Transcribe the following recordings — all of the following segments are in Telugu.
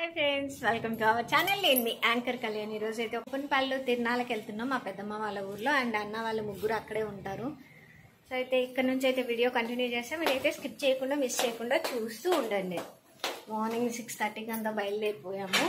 Hi friends welcome to our channel నేను మీ యాంకర్ కళ్యాణ్ ఈ రోజు అయితే ఒప్పనపల్లి తిరునాళ్ళకి వెళ్తున్నాం మా పెద్దమ్మ వాళ్ళ ఊర్లో అండ్ అన్న వాళ్ళ ముగ్గురు అక్కడే ఉంటారు సో అయితే ఇక్కడ నుంచి అయితే వీడియో కంటిన్యూ చేస్తే మీరైతే స్కిప్ చేయకుండా మిస్ చేయకుండా చూస్తూ ఉండండి మార్నింగ్ సిక్స్ థర్టీకి అంతా బయలుదేరిపోయాము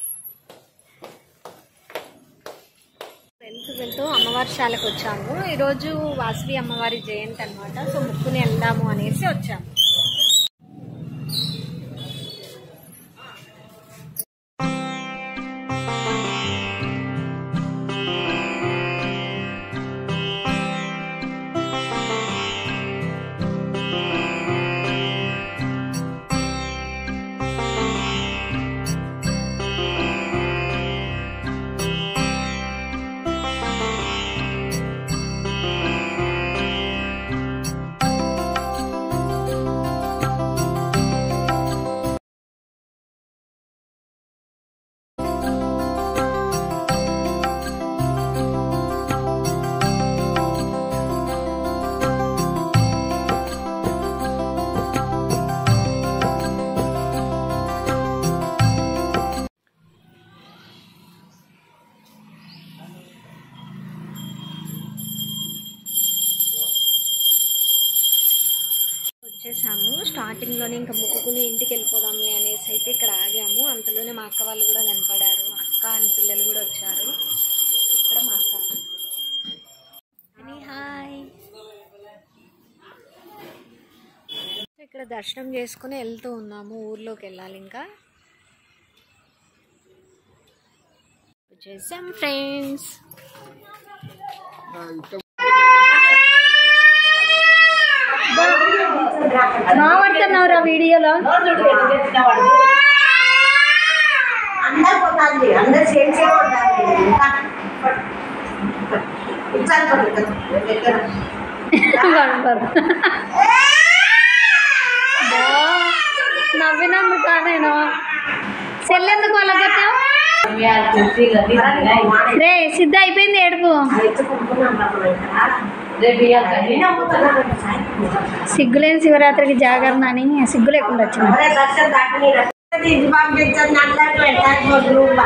వెళ్తూ వెళ్తూ అమ్మవారి శాలకు వచ్చాము ఈరోజు వాసవి అమ్మవారి జయంతి అనమాట సో ముక్కుని వెళ్దాము అనేసి వచ్చాము వచ్చేసాము స్టార్టింగ్ లోనే ఇంకా ముగ్గుకుని ఇంటికి వెళ్ళిపోదాంలే అనేసి అయితే ఇక్కడ ఆగాము అంతలోనే మా అక్క వాళ్ళు కూడా కనపడారు అక్క అని పిల్లలు కూడా వచ్చారు ఇక్కడ మా అక్క అని హాయ్ ఇక్కడ దర్శనం చేసుకుని వెళ్తూ ఉన్నాము ఊర్లోకి వెళ్ళాలి ఇంకా వచ్చేసాం ఫ్రెండ్స్ మాట్లాడుతున్నావురా వీడియోలో అందరు కొట్టాలి అందరు సేమ్ సేమ్ కొట్టాలి ఇచ్చారు దగ్గర నవ్వినందుకా నేను చెల్లెందుకు వాళ్ళగట్టావు రే సిద్ధ అయిపోయింది ఏడుపు సిగ్గులేని శివరాత్రికి జాగరణ అని సిగ్గు లేకుండా వచ్చింది లక్ష దాటిని ఇది పంపించండి అందరికి పెట్టాలి గ్రూప్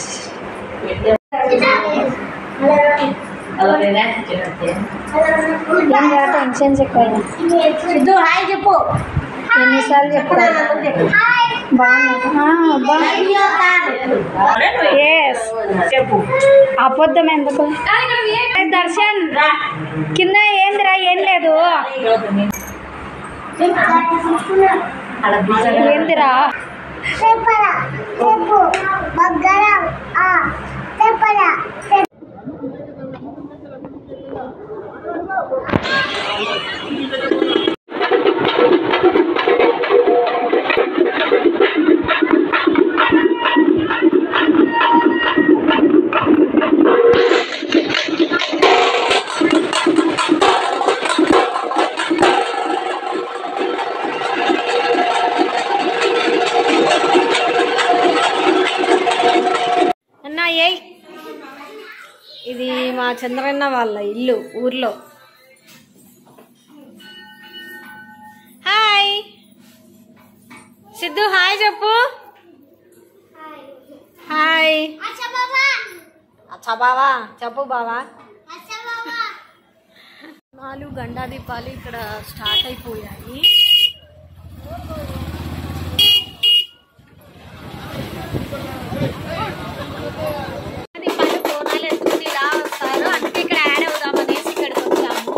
ఏం రా టెన్షన్స్ ఎక్కువ సిద్ధు హాయ్ చెప్పు ఎన్నిసార్లు చెప్తా బాగున్నా ఎస్ చెప్పు అబద్ధం ఎందుకు ఏ దర్శన్ కింద ఏందిరా ఏం లేదు ఏందిరా చెప్పరా చెప్పు బగ్గరం చెప్పరా అన్నా ఏయ్ ఇది మా చంద్రన్న వాళ్ళ ఇల్లు ఊర్లో హాయ్ సిద్ధు హాయ్ చెప్పు హాయ్ అచ్చా బావా చెప్పు బావా నాలుగు గండా దీపాలు ఇక్కడ స్టార్ట్ అయిపోయాయి దీపాలు కోనాలు ఎత్తుకుని ఇలా వస్తారు అందుకే ఇక్కడ యాడ్ అవుదాం అనేసి ఇక్కడికి వచ్చాము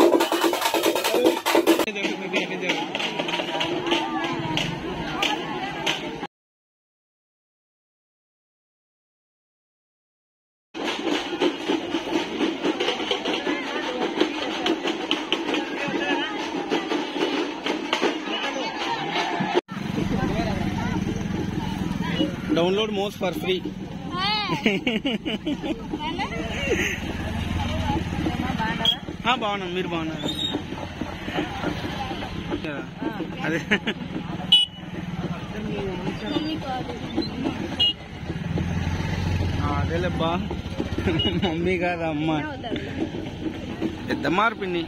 డౌన్లోడ్ మోస్ట్ ఫర్ ఫ్రీ బాగున్నాం మీరు బాగున్నారు అదే ఆ, అదేలేబ్బా మమ్మీ కాదు అమ్మ పెద్ద మార్పిన్ని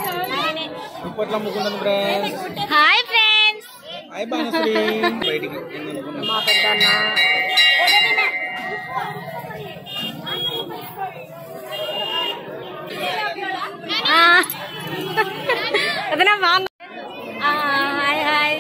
ఇప్పట్లో ముగ్గుండను friends hi friends hi Banasri బయటికి ఏందనుకున్నా మా పెద్దన్న ఆ. అదేనా బాగుంది ఆ, hi hi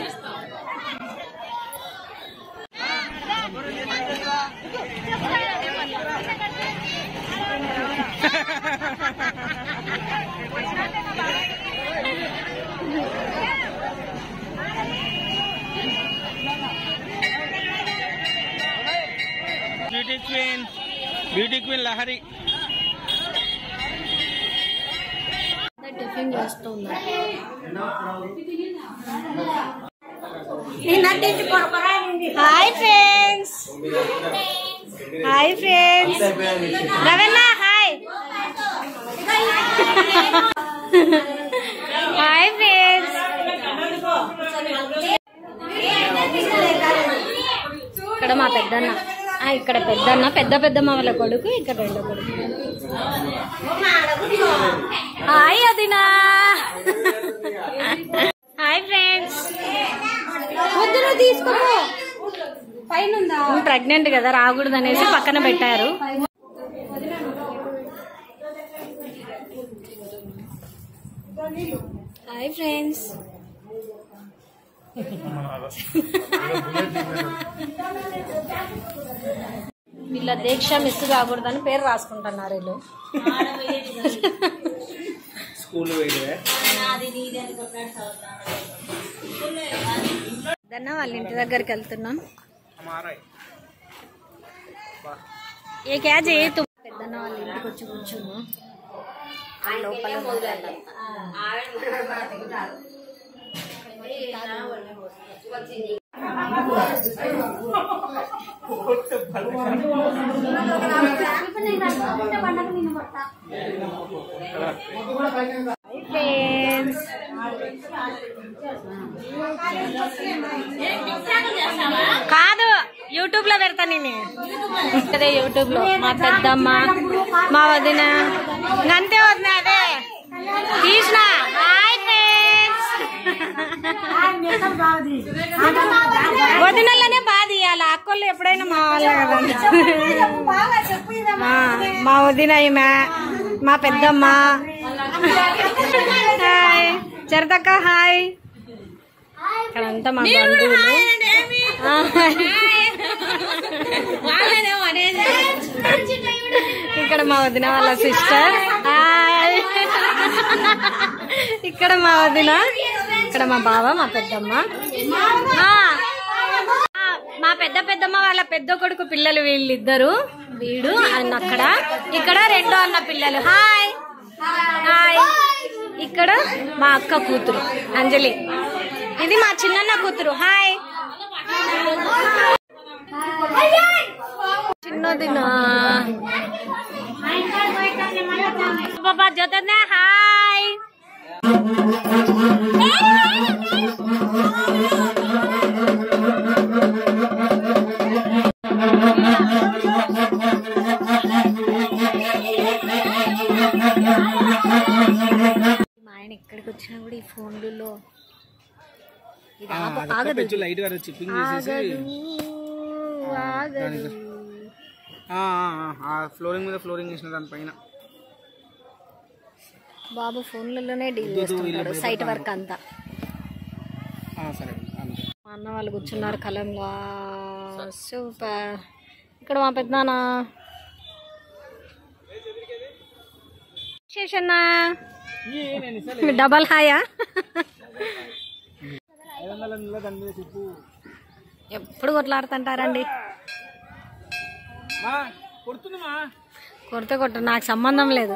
beauty queen beauty queen Lahari tiffin చేస్తుంది నిన్న తెచ్చి కొరకొరాయింది హాయ్ ఫ్రెండ్స్ హాయ్ ఫ్రెండ్స్ రవెన్న హాయ్ హాయ్ ఫ్రెండ్స్ ఇక్కడ మా పెద్దన్న ఆ, ఇక్కడ పెద్దన్న పెద్ద పెద్దమ్మ వాళ్ళ కొడుకు ఇక్కడ రెండో కొడుకు హాయ్ అదినా హాయ్ ఫ్రెండ్స్ వద్దు తీసుకో పైన ప్రెగ్నెంట్ కదా రాకూడదు అనేసి పక్కన పెట్టారు హాయ్ ఫ్రెండ్స్ వీళ్ళ దీక్ష మిస్ కాకూడదని పేరు రాసుకుంటున్నారు వీళ్ళు స్కూల్ పోయితే దన్న వాళ్ళ ఇంటి దగ్గరికి వెళ్తున్నాం हमारा ఏ క్యా చేయతు పెద్దన్న వాళ్ళ ఇంటికి వచ్చి కూర్చున్నాం లోపల ఉండాలి. ఫ్రెండ్స్ కాదు యూట్యూబ్ లో పెడతా నేను అదే యూట్యూబ్ లో మా పెద్దమ్మ మా వదిన ఇంక అంతే వదిన అదే తీసిన హాయ్ ఫ్రెండ్స్ వదినల్లనే బాగా తీయాలి అక్కలు ఎప్పుడైనా మా వాళ్ళే కదా ఆ, మా వదిన ఈమె మా పెద్దమ్మ హాయ్ చరితక్క హాయ్ ఇక్కడంతా మా బంధువులు ఆ, ఇక్కడ మా వదిన వాళ్ళ సిస్టర్ హాయ్ ఇక్కడ మా వదిన ఇక్కడ మా బావ మా పెద్దమ్మ ఆ, ఆ, మా పెద్ద పెద్దమ్మ వాళ్ళ పెద్ద కొడుకు పిల్లలు వీళ్ళిద్దరు వీడు అన్న అక్కడ ఇక్కడ రెండో అన్న పిల్లలు హాయ్ హాయ్ ఇక్కడ మా అక్క కూతురు అంజలి ఇది మా చిన్నన్న కూతురు హాయ్ చిన్నదినా బాబా జೊತೆ హాయ్ మా ఆయన ఎక్కడికి వచ్చినా కూడా ఈ ఫోన్లలో ఇది ఆగ- ఆగదు కొంచెం లైట్ గా చిప్పింగ్ చేసేసి ఆగదు ఆగదు ఆ, ఆ, ఆ, ఆ ఫ్లోరింగ్ మీద ఫ్లోరింగ్ వేసిన దానిపైన బాబు ఫోన్లలోనే డీల్ చేస్తుంటాడు సైట్ వర్క్ అంతా ఆ, సరే అంతే మా అన్న వాళ్ళు కూర్చున్నారు కలంలో సూపర్ ఇక్కడ మా పెద్దనాన్న శేషన్న డబల్ హాయా ఐదు వందల నెల దాని మీద చెప్పు ఎప్పుడు కొట్లాడుతుంటారండి మా కొడుతుంది మా కొడితే కొట్ట నాకు సంబంధం లేదు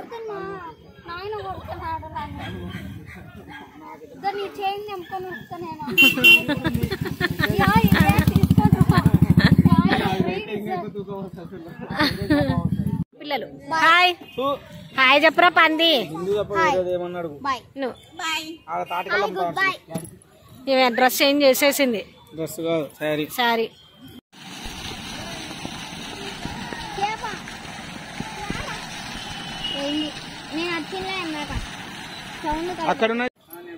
పిల్లలు హాయ్ హాయ్ చెప్పరా పంది హిందూ తప్ప వేరేది ఏమన్నాడు నువ్వు ఆ తాటికల్లం ఈమె డ్రెస్ చేంజ్ చేసేసింది డ్రెస్ కాదు శారీ సారీ నేను వచ్చిందా అన్నాక అక్కడ ఉన్న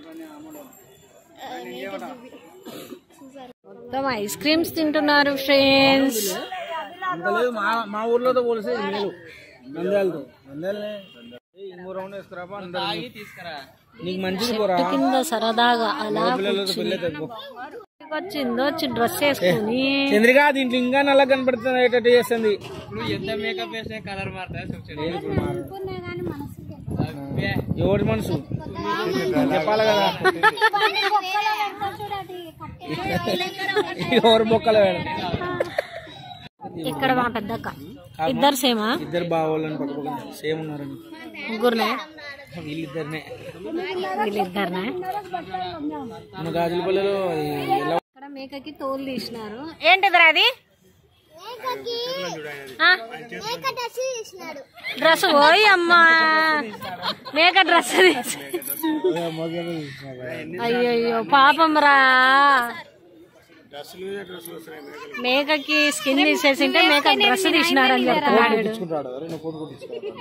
మొత్తం ఐస్ క్రీమ్స్ తింటున్నారు ఫ్రెండ్స్ అంత లేదు మా మా ఊర్లోతో పోలిస్తే ఇది మేలు నంద్యాలతో నంద్యాలనే ఏయ్, ఇంకో రౌండ్ వేసుకురాపా అందరూ తీసుకురా నీకు మంచిది పోరా కింద సరదాగా అలా పిల్లలతో పిల్లలు తగ్గు వచ్చిందో వచ్చి డ్రెస్ వేసుకుని చంద్రిక దీంట్లో ఇంకా నల్ల కనపడుతుంది అయ్యేటట్టు చేస్తుంది ఇప్పుడు ఎంత మేకప్ వేస్తే కలర్ మారుతుంది ఎవరి మనసు చెప్పాలి కదా ఎవరి బొక్కలు వేయడం ఇక్కడ మా పెద్దక్క ఇద్దరు సేమా ఇద్దరు బాగోళ్ళని పక్క పక్కన సేమ్ ఉన్నారని ముగ్గురునే వీళ్ళిద్దరినే వీళ్ళిద్దరినే మన గాజులపల్లిలో ఎలా ఇక్కడ మేకకి తోలు తీసినారు ఏంటిదిరా అది డ్రెస్ పోయి అమ్మా మేక డ్రెస్ అయ్యయ్యో పాపం రా మేకకి స్కిన్ తీసేసింటే మేక డ్రెస్ తీసినారని చెప్తున్నాడు వీడు. తీసుకుంటాడు అరే నువ్వు ఫోటో కొట్టించుకో.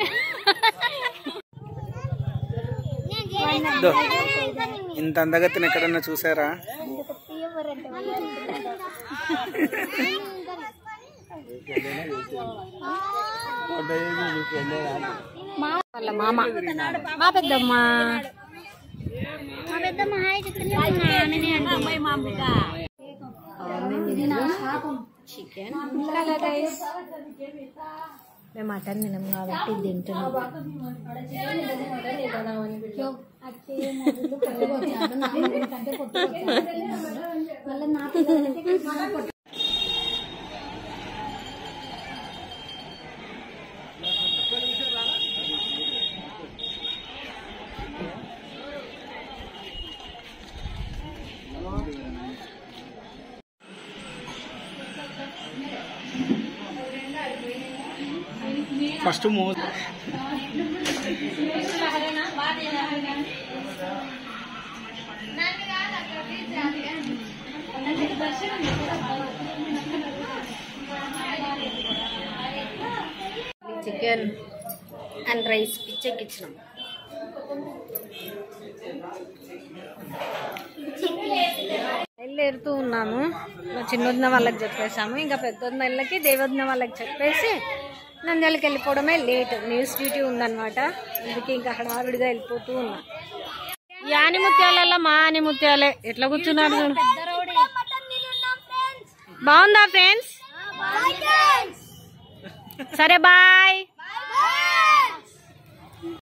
దో. ఇంత అందగతిని ఎక్కడన్నా చూసారా వాళ్ళ మామ మా పెద్దమ్మ చికెన్ మేము మటన్ తినం కాబట్టి ఇది తింటున్నాం ఫస్ట్ మో చికెన్ అండ్ రైస్ పిచ్చెక్కిచ్చినాం బయలుదేరుతూ ఉన్నాము మా చిన్నొదిన వాళ్ళకి చెప్పేసాము ఇంకా పెద్దొదిన వాళ్ళకి దేవొదిన వాళ్ళకి చెప్పేసి నంద్యాలకు వెళ్ళిపోవడమే లేట్ న్యూస్ డ్యూటీ ఉందన్నమాట అందుకే ఇంకా అక్కడ ఆవిడిగా వెళ్ళిపోతూ ఉన్నా ఈ ఆనిముత్యాలలో మా ఆనిముత్యాలే ఎట్లా కూర్చున్నారు చూడు. బాగుందా ఫ్రెండ్స్ సరే బాయ్